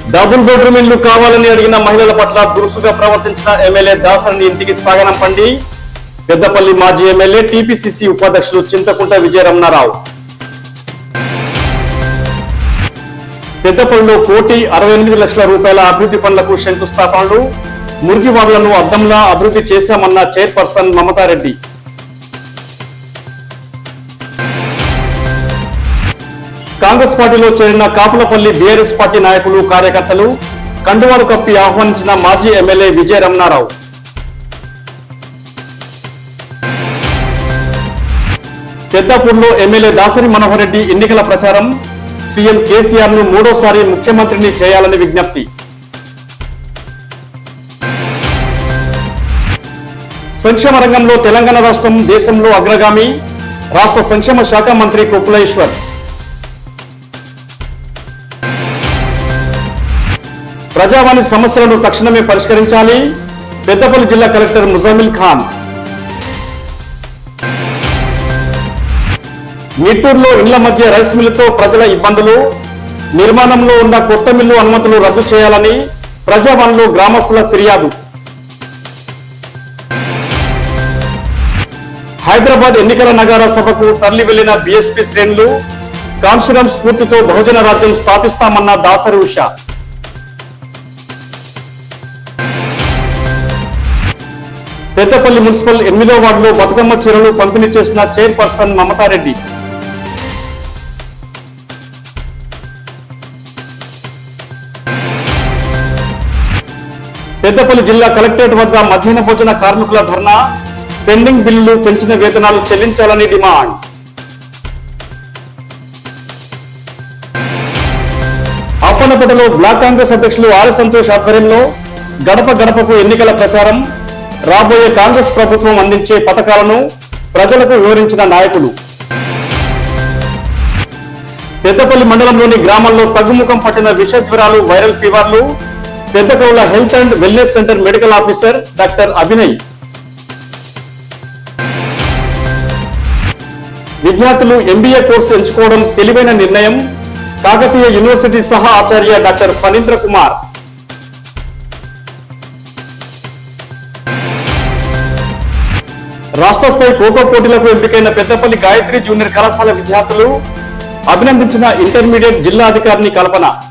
double bedroom ఇల్లు కావాలని అడిగిన మహిళల పట్ల దురుసుగా ప్రవర్తించిన ఎమ్మెల్యే దాసరిని ఇంటికి సాగనంపండి పెద్దపల్లి మాజీ ఎమ్మెల్యే టీపీసీసీ ఉపాధ్యక్షులు చింతకుంట విజయరమణారావు పెద్దపల్లిలో కోటి అరవై ఎనిమిది లక్షల రూపాయల అభివృద్ధి పనులకు శంకుస్థాపనలు మురికివాడలను అద్దంలా అభివృద్ధి చేశామన్న చైర్పర్సన్ మమతారెడ్డి కాంగ్రెస్ పార్టీలో చేరిన కాపులపల్లి బీఆర్ఎస్ పార్టీ నాయకులు కార్యకర్తలు కండువాలు కప్పి ఆహ్వానించిన మాజీ ఎమ్మెల్యే విజయ రమణారావు పెద్దాపూర్లో ఎమ్మెల్యే దాసరి మనోహర్ రెడ్డి ఎన్నికల ప్రచారం సీఎం కేసీఆర్ ను మూడోసారి ముఖ్యమంత్రిని చేయాలని విజ్ఞప్తి సంక్షేమ రంగంలో తెలంగాణ రాష్ట్రం దేశంలో అగ్రగామి రాష్ట్ర సంక్షేమ శాఖ మంత్రి కుకులేశ్వర్ ప్రజావాణి సమస్యలను తక్షణమే పరిష్కరించాలి పెద్దపల్లి జిల్లా కలెక్టర్ ముజామిల్ ఖాన్ నిట్టూరులో ఇళ్ల మధ్య రైస్ మిల్లుతో ప్రజల ఇబ్బందులు నిర్మాణంలో ఉన్న కొత్త మిల్లు అనుమతులు రద్దు చేయాలని ప్రజావాణిలో గ్రామస్తుల ఫిర్యాదు హైదరాబాద్ ఎన్నికల నగార సభకు తరలి వెళ్లిన బీఎస్పీ శ్రేణులు కాన్షిరం స్ఫూర్తితో బహుజన రాజ్యం స్థాపిస్తామన్న దాసరి ఉష పెద్దపల్లి మున్సిపల్ ఎనిమిదో వార్డులో బతుకమ్మ చీరలు పంపిణీ చేసిన చైర్పర్సన్ మమతారెడ్డి పెద్దపల్లి జిల్లా కలెక్టరేట్ వద్ద మధ్యాహ్న భోజన కార్మికుల ధర్నా పెండింగ్ బిల్లులు పెంచిన వేతనాలు చెల్లించాలని డిమాండ్ అప్పనపేటలో బ్లాక్ కాంగ్రెస్ అధ్యక్షులు ఆర్ సంతోష్ ఆధ్వర్యంలో గడప గడపకు ఎన్నికల ప్రచారం రాబోయే కాంగ్రెస్ ప్రభుత్వం అందించే పథకాలను ప్రజలకు వివరించిన నాయకులు పెద్దపల్లి మండలంలోని గ్రామాల్లో తగ్గుముఖం పట్టిన విష జ్వరాలు వైరల్ ఫీవర్లు Peddakaula health and wellness centre medical officer doctor Abhinay విద్యార్థులు ఎంబీఏ కోర్సు ఎంచుకోవడం తెలివైన నిర్ణయం కాకతీయ యూనివర్సిటీ సహా ఆచార్య డాక్టర్ ఫణీంద్ర కుమార్ రాష్ట్ర స్థాయి ఖోఖో పోటీలకు ఎంపికైన పెద్దపల్లి గాయత్రి జూనియర్ కళాశాల విద్యార్థులు అభినందించిన ఇంటర్మీడియట్ జిల్లా అధికారిని కల్పన